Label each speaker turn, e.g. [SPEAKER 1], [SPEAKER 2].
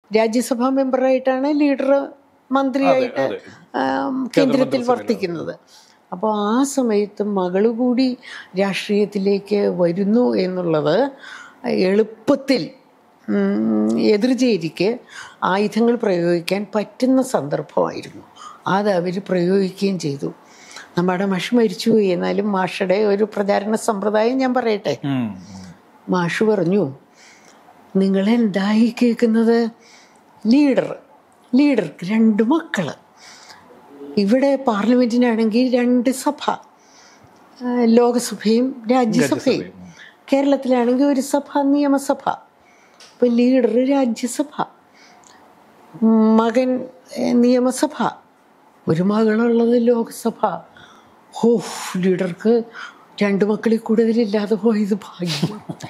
[SPEAKER 1] രാജ്യസഭാ മെമ്പറായിട്ടാണ് leader മന്ത്രിയായിട്ട്
[SPEAKER 2] അതെ.
[SPEAKER 1] ആം, കേന്ദ്രത്തിൽ വർത്തിക്കുന്നത് അപ്പോൾ ആ സമയത്ത് മകള് കൂടി രാഷ്ട്രീയത്തിലേക്ക് വരുന്നു എന്നുള്ളത് എളുപ്പത്തിൽ ഉം, എതിർചേരിക്ക് ആയുധങ്ങൾ പ്രയോഗിക്കാൻ പറ്റുന്ന സന്ദർഭമായിരുന്നു അത് അവർ പ്രയോഗിക്കുകയും ചെയ്തു നമ്മുടെ മാഷ് മരിച്ചുപോയി എന്നാലും മാഷയുടെ ഒരു പ്രചാരണ സമ്പ്രദായം ഞാൻ പറയട്ടെ
[SPEAKER 2] ഉം.
[SPEAKER 1] മാഷ് പറഞ്ഞു നിങ്ങൾ എന്തായി കേൾക്കുന്നത് ലീഡർ ലീഡർക്ക് രണ്ട് മക്കള് ഇവിടെ പാർലമെന്റിനാണെങ്കിൽ രണ്ട് സഭ ആ, ലോകസഭയും രാജ്യസഭയും കേരളത്തിലാണെങ്കിൽ ഒരു സഭ നിയമസഭ ഇപ്പൊ ലീഡർ രാജ്യസഭ മകൻ ഏ, നിയമസഭ ഒരു മകളുള്ളത് ലോകസഭ ഹോ ലീഡർക്ക് രണ്ട് മക്കളിൽ കൂടുതലില്ലാതെ പോയത് ഭാഗ്യം